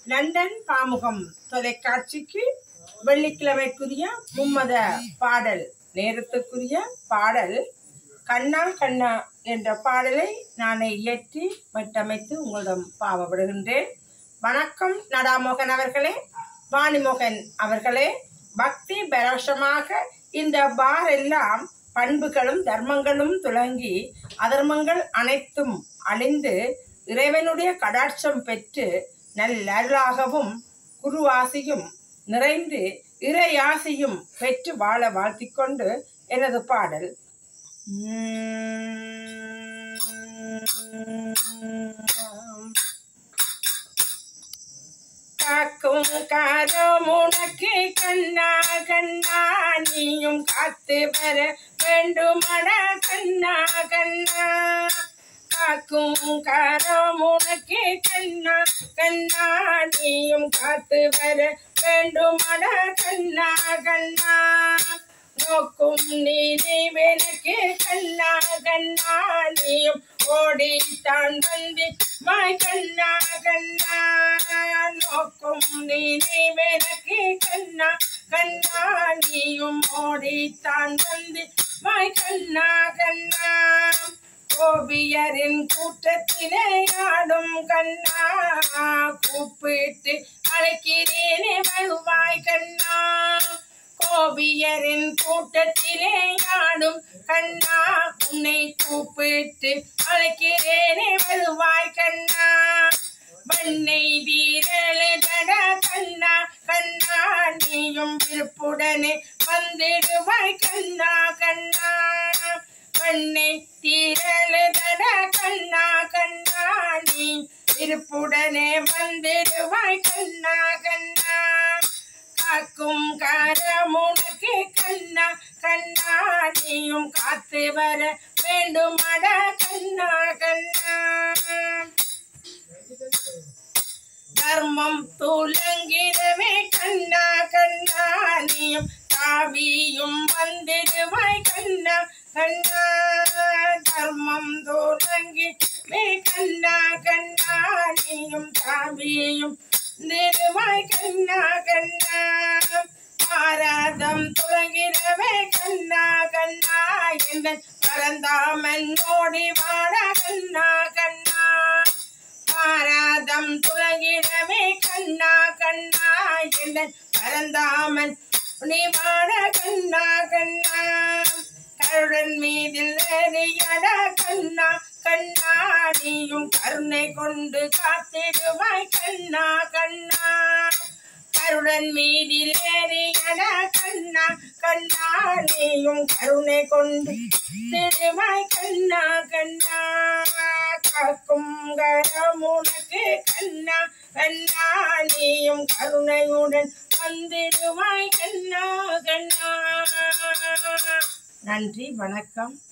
London பாமுகம் தொலைக்காட்சிக்கு வெள்ளிக்கிழமைக்குரிய மும்மத பாடல் நேரத்துக்குரிய பாடல் கண்ணா கண்ணா என்ற பாடலை நான் இயற்றி வட்டமைத்து உங்களிடம் பாவப்படுகின்றேன் வணக்கம் நடாமோகன் அவர்களே வாணிமோகன் அவர்களே பக்தி பரோஷமாக இந்த பார் எல்லாம் பண்புகளும் தர்மங்களும் துலங்கி அதர்மங்கள் அனைத்தும் அழிந்து இறைவனுடைய கடாட்சம் பெற்று நல்லருளாகவும் குருவாசியும் நிறைந்து இறையாசியும் பெற்று வாழ வாழ்த்திக்கொண்டு எனது பாடல் உம். காக்கும் காரம் உனக்கு கண்ணா கண்ணா நீயும் காத்து வர வேண்டுமட கண்ணா கண்ணா காக்கும் காரம் உனக்கு கண்ணா கண்ணா நீயும் காத்து வர வேண்டுமட கண்ணா கண்ணா நோக்கும் நீனைவெனக்கு கண்ணா கண்ணா நீயும் ஓடித்தான் வந்து மாய் கண்ணா கண்ணா நோக்கும் நீனைவெனக்கு கண்ணா கண்ணா நீயும் ஓடித்தான் வந்து மாய் கண்ணா கண்ணா கோபியரின் கூட்டத்திலே ஆடும் கண்ணா கூப்பிட்டு அழைக்கிறேனே வருவாய் கண்ணா கோபியரின் கூட்டத்திலே ஆடும் கண்ணா உன்னை கூப்பிட்டு அழைக்கிறேனே வருவாய் கண்ணா வண்ணை வீரழதட கண்ணா கண்ணா நீயும் விருப்புடனே வந்திடுவாய் கண்ணா கண்ணா வண்ணை தீரழுதட கண்ணா கண்ணா நீ விருப்புடனே வந்திடுவாய் கண்ணா கண்ணா காக்கும் காரம் உனக்கு கண்ணா கண்ணா நீயும் காத்து வர வேண்டுமட கண்ணா கண்ணா தர்மம் துலங்கிடவே கண்ணா கண்ணா நீயும் தாவியும் வந்திடுவாய் கண்ணா கண்ணா தர்மம் துலங்கிடவே கண்ணா கண்ணா நீயும் தாவியும் நிறுவாய் கண்ணா கண்ணா பாராதம் துலங்கிடவே கண்ணா கண்ணா எந்த பரந்தாமன் ஓடி வாட கண்ணா கண்ணா பாராதம் துலகிடவே கண்ணா கண்ணா எந்த பரந்தாமன் நீ வாட கண்ணா கண்ணா கருடன் மீதில் எறியட கண்ணா கண்ணா நீயும் கருணை கொண்டு காத்திடுவாய் கண்ணா கண்ணா கருடன் மீதில் ஏறியட கண்ணா கண்ணா நீயும் கருணை கொண்டு திருவாய் கண்ணா கண்ணா காக்கும் கரம் உனக்கு கண்ணா கண்ணா நீயும் கருணையுடன் வந்திடுவாய் கண்ணா கண்ணா நன்றி வணக்கம்